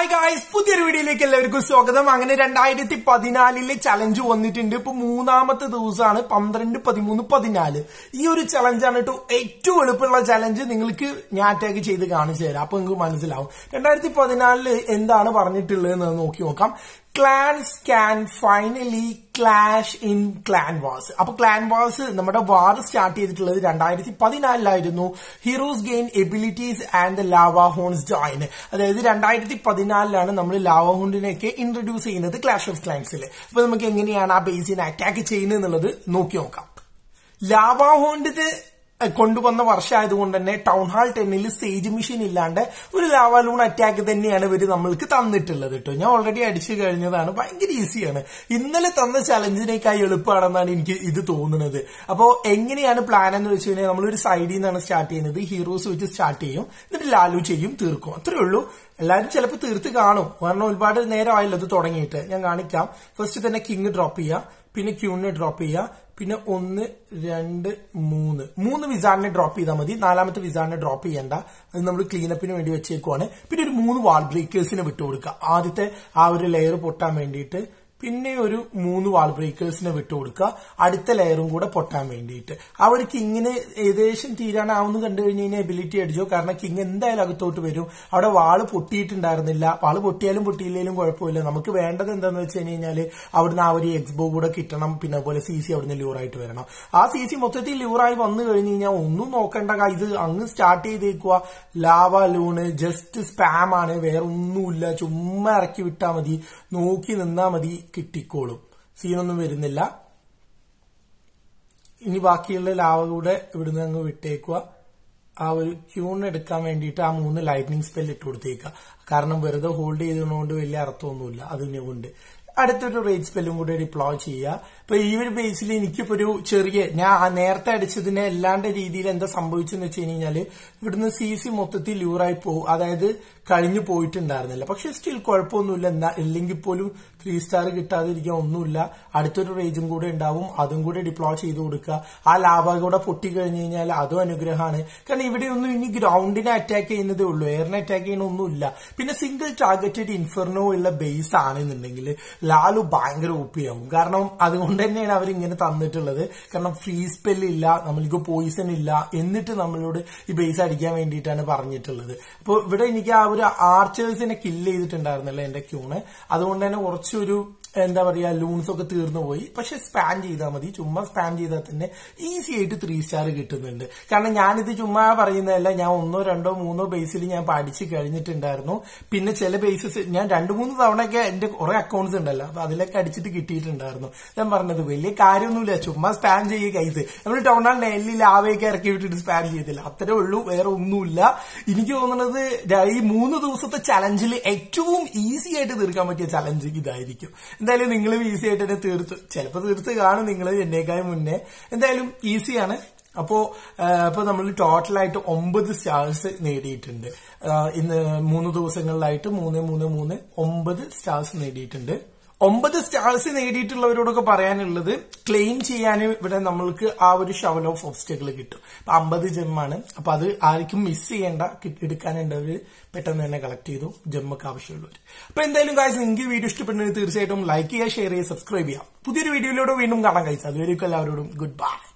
hi guys പുതിയൊരു വീഡിയോയിലേക്ക് എല്ലാവർക്കും സ്വാഗതം അങ്ങനെ രണ്ടായിരത്തി പതിനാലിലെ ചലഞ്ച് വന്നിട്ടുണ്ട് ഇപ്പൊ മൂന്നാമത്തെ ദിവസമാണ് പന്ത്രണ്ട് പതിമൂന്ന് പതിനാല് ഈ ഒരു ചലഞ്ചാണ് കേട്ടോ ഏറ്റവും എളുപ്പമുള്ള ചലഞ്ച് നിങ്ങൾക്ക് ഞാൻ അറ്റാക്ക് ചെയ്ത് കാണിച്ചു തരാം അപ്പൊ നിങ്ങൾക്ക് മനസ്സിലാവും രണ്ടായിരത്തി പതിനാലില് എന്താണ് പറഞ്ഞിട്ടുള്ളത് എന്ന് നോക്കി നോക്കാം clans can finally clash in clan wars അപ്പൊ ക്ലാൻ വാസ് നമ്മുടെ വാർ സ്റ്റാർട്ട് ചെയ്തിട്ടുള്ളത് രണ്ടായിരത്തി പതിനാലിലായിരുന്നു heroes gain abilities and the lava hounds join അതായത് രണ്ടായിരത്തി പതിനാലിലാണ് നമ്മൾ ലാവ ഹോണ്ടിനെയൊക്കെ ഇൻട്രൊഡ്യൂസ് ചെയ്യുന്നത് ക്ലാഷ് ഓഫ് ക്ലാൻസിൽ അപ്പൊ നമുക്ക് എങ്ങനെയാണ് ആ ബേസിനെ അറ്റാക്ക് ചെയ്യുന്നത് എന്നുള്ളത് നോക്കി നോക്കാം ലാവ ഹോണ്ടിന് കൊണ്ടുവന്ന വർഷമായതുകൊണ്ട് തന്നെ ടൗൺ ഹാൾ ടെന്നിൽ സ്റ്റേജ് മെഷീൻ ഇല്ലാണ്ട് ഒരു ലാവാലൂൺ അറ്റാക്ക് തന്നെയാണ് ഇവർ നമ്മൾക്ക് തന്നിട്ടുള്ളത് കേട്ടോ ഞാൻ ഓൾറെഡി അടിച്ചു കഴിഞ്ഞതാണ് ഭയങ്കര ഈസിയാണ് ഇന്നലെ തന്ന ചലഞ്ചിനേക്കായി എളുപ്പമാണെന്നാണ് എനിക്ക് ഇത് തോന്നുന്നത് അപ്പോൾ എങ്ങനെയാണ് പ്ലാൻ എന്ന് വെച്ച് കഴിഞ്ഞാൽ നമ്മളൊരു സൈഡിൽ നിന്നാണ് സ്റ്റാർട്ട് ചെയ്യുന്നത് ഹീറോസ് വെച്ച് സ്റ്റാർട്ട് ചെയ്യും എന്നിട്ട് ലാലു ചെയ്യും തീർക്കും അത്രേ ഉള്ളൂ എല്ലാവരും ചിലപ്പോൾ തീർത്ത് കാണും കാരണം ഒരുപാട് നേരമായല്ലോ ഇത് തുടങ്ങിയിട്ട് ഞാൻ കാണിക്കാം ഫസ്റ്റ് തന്നെ കിങ് ഡ്രോപ്പ് ചെയ്യുക പിന്നെ ക്യൂണിനെ ഡ്രോപ്പ് ചെയ്യുക പിന്നെ ഒന്ന് രണ്ട് മൂന്ന് മൂന്ന് വിസാറിനെ ഡ്രോപ്പ് ചെയ്താൽ മതി നാലാമത്തെ വിസാറിനെ ഡ്രോപ്പ് ചെയ്യണ്ട അത് നമ്മൾ ക്ലീനപ്പിന് വേണ്ടി വെച്ചേക്കുവാണ് പിന്നെ ഒരു മൂന്ന് വാൾ ബ്രേക്കേഴ്സിനെ വിട്ടുകൊടുക്കുക ആദ്യത്തെ ആ ഒരു ലെയർ പൊട്ടാൻ വേണ്ടിയിട്ട് പിന്നെ ഒരു മൂന്ന് വാൾ ബ്രേക്കേഴ്സിനെ വിട്ടുകൊടുക്കുക അടുത്ത ലെയറും കൂടെ പൊട്ടാൻ വേണ്ടിയിട്ട് അവർ കിങ്ങിന് ഏകദേശം തീരാനാവുന്ന കണ്ടു കഴിഞ്ഞ് കഴിഞ്ഞാൽ എബിലിറ്റി അടിച്ചോ കാരണം കിങ് എന്തായാലും അകത്തോട്ട് വരും അവിടെ വാള് പൊട്ടിയിട്ടുണ്ടായിരുന്നില്ല വാള് പൊട്ടിയാലും പൊട്ടിയില്ലെങ്കിലും കുഴപ്പമില്ല നമുക്ക് വേണ്ടത് എന്താന്ന് വെച്ച് കഴിഞ്ഞ് കഴിഞ്ഞാൽ അവിടുന്ന് ആ ഒരു എക്സ്ബോ കൂടെ കിട്ടണം പിന്നെ അതുപോലെ സി സി അവിടുന്ന് ലൂറായിട്ട് വരണം ആ സി സി മൊത്തത്തിൽ ലൂറായി വന്നു കഴിഞ്ഞ് കഴിഞ്ഞാൽ ഒന്നും നോക്കണ്ട ഇത് അങ്ങ് സ്റ്റാർട്ട് ചെയ്തേക്കുക ലാവ ലൂണ് ജസ്റ്റ് സ്പാം ആണ് വേറെ ഒന്നുമില്ല ചുമ്മാ ഇറക്കി വിട്ടാൽ മതി നോക്കി നിന്നാ മതി കിട്ടിക്കോളും സീനൊന്നും വരുന്നില്ല ഇനി ബാക്കിയുള്ള ലാവ കൂടെ ഇവിടുന്ന് അങ്ങ് വിട്ടേക്കുക ആ ഒരു ക്യൂൺ എടുക്കാൻ വേണ്ടിയിട്ട് ആ മൂന്ന് ലൈറ്റ്നിങ് സ്പെൽ ഇട്ട് കൊടുത്തേക്കുക കാരണം വെറുതെ ഹോൾഡ് ചെയ്തതുകൊണ്ട് വലിയ അർത്ഥമൊന്നുമില്ല അതിനെ കൊണ്ട് അടുത്തൊരു റേറ്റ് സ്പെല്ലും കൂടെ ഡിപ്ലോയ് ചെയ്യുക ഇപ്പൊ ഈ ഒരു ബേസിൽ എനിക്കിപ്പോ ഒരു ചെറിയ ഞാൻ നേരത്തെ അടിച്ചതിനെ അല്ലാണ്ട് രീതിയിൽ എന്താ സംഭവിച്ചെന്ന് വെച്ച് കഴിഞ്ഞാല് ഇവിടുന്ന് സി സി മൊത്തത്തിൽ ലൂറായി പോകും അതായത് കഴിഞ്ഞു പോയിട്ടുണ്ടായിരുന്നില്ല പക്ഷെ സ്റ്റിൽ കുഴപ്പമൊന്നുമില്ല എന്നാ ഇല്ലെങ്കിൽ പോലും ത്രീ സ്റ്റാർ കിട്ടാതിരിക്കാൻ ഒന്നുമില്ല അടുത്തൊരു റേജും കൂടെ ഉണ്ടാവും അതും കൂടെ ഡിപ്ലോയ് ചെയ്ത് കൊടുക്കുക ആ ലാഭ കൂടെ പൊട്ടി കഴിഞ്ഞു കഴിഞ്ഞാൽ അതും അനുഗ്രഹമാണ് കാരണം ഇവിടെ ഒന്നും ഇനി ഗ്രൗണ്ടിനെ അറ്റാക്ക് ചെയ്യുന്നതേ ഉള്ളൂ എയറിനെ അറ്റാക്ക് ചെയ്യണ ഒന്നുമില്ല പിന്നെ സിംഗിൾ ടാർഗറ്റഡ് ഇൻഫെർണോ ഉള്ള ബേസ് ആണെന്നുണ്ടെങ്കിൽ ലാലു ഭയങ്കര ഒപ്പിയാവും കാരണം അതുകൊണ്ട് തന്നെയാണ് അവർ ഇങ്ങനെ തന്നിട്ടുള്ളത് കാരണം ഫ്രീ സ്പെല്ലില്ല നമ്മൾക്ക് പോയിസൺ ഇല്ല എന്നിട്ട് നമ്മളോട് ഈ ബേസ് അടിക്കാൻ വേണ്ടിയിട്ടാണ് പറഞ്ഞിട്ടുള്ളത് അപ്പോൾ ഇവിടെ എനിക്ക് ആ ഒരു ആർച്ചേഴ്സിനെ കില്ല് ചെയ്തിട്ടുണ്ടായിരുന്നല്ലോ എന്റെ ക്യൂണ് അതുകൊണ്ട് തന്നെ കുറച്ചൊരു എന്താ പറയാ ലൂൺസ് ഒക്കെ തീർന്നു പോയി പക്ഷെ സ്പാൻ ചെയ്താൽ മതി ചുമ്മാ സ്പാൻ ചെയ്താൽ തന്നെ ഈസി ആയിട്ട് ത്രീ സ്റ്റാർ കിട്ടുന്നുണ്ട് കാരണം ഞാനിത് ചുമ്മാ പറയുന്നതല്ല ഞാൻ ഒന്നോ രണ്ടോ മൂന്നോ ബേസിൽ ഞാൻ പഠിച്ചു കഴിഞ്ഞിട്ടുണ്ടായിരുന്നു പിന്നെ ചില ബേസസ് ഞാൻ രണ്ടു മൂന്ന് തവണയൊക്കെ എന്റെ കുറെ അക്കൗണ്ട്സ് ഉണ്ടല്ലോ അപ്പൊ അതിലൊക്കെ അടിച്ചിട്ട് കിട്ടിയിട്ടുണ്ടായിരുന്നു ഞാൻ പറഞ്ഞത് വലിയ കാര്യമൊന്നുമില്ല ചുമ്മാ സ്പാൻ ചെയ്യുക കൈസ് നമ്മൾ ടൗൺ ഹാൾ നെല്ലിൽ ആവയൊക്കെ ഇറക്കി വിട്ടിട്ട് സ്പാൻ ചെയ്തില്ല അത്രേ ഉള്ളൂ വേറെ ഒന്നുമില്ല എനിക്ക് തോന്നുന്നത് ഈ മൂന്ന് ദിവസത്തെ ചലഞ്ചിൽ ഏറ്റവും ഈസി ആയിട്ട് തീർക്കാൻ പറ്റിയ ചലഞ്ച് ഇതായിരിക്കും എന്തായാലും നിങ്ങൾ ഈസി ആയിട്ട് തന്നെ തീർത്ത് ചിലപ്പോൾ തീർത്ത് കാണും നിങ്ങൾ എന്നേക്കാൾ മുന്നേ എന്തായാലും ഈസിയാണ് അപ്പോ ഇപ്പൊ നമ്മൾ ടോട്ടലായിട്ട് ഒമ്പത് സ്റ്റാർസ് നേടിയിട്ടുണ്ട് ഇന്ന് മൂന്ന് ദിവസങ്ങളിലായിട്ട് മൂന്ന് മൂന്ന് മൂന്ന് ഒമ്പത് സ്റ്റാർസ് നേടിയിട്ടുണ്ട് ഒമ്പത് സ്റ്റാർസ് നേടിയിട്ടുള്ളവരോടൊക്കെ പറയാനുള്ളത് ക്ലെയിം ചെയ്യാൻ ഇവിടെ നമ്മൾക്ക് ആ ഒരു ഷവൽ ഓഫ് ഒബ്സ്റ്റക്കിൾ കിട്ടും അപ്പൊ അമ്പത് ജെമ്മാണ് അപ്പൊ അത് ആർക്കും മിസ് ചെയ്യേണ്ട എടുക്കാനുണ്ടവര് പെട്ടെന്ന് തന്നെ കളക്ട് ചെയ്തു ജമ്മൊക്കെ ആവശ്യമുള്ളവർ അപ്പൊ എന്തായാലും കാഴ്ച നിങ്ങൾക്ക് വീഡിയോ ഇഷ്ടപ്പെടുന്നെങ്കിൽ തീർച്ചയായിട്ടും ലൈക്ക് ചെയ്യുക ഷെയർ ചെയ്യുക സബ്സ്ക്രൈബ് ചെയ്യാം പുതിയൊരു വീഡിയോയിലൂടെ വീണ്ടും കാണാൻ കഴിച്ചു അതുവരെയൊക്കെ എല്ലാവരോടും ഗുഡ് ബൈ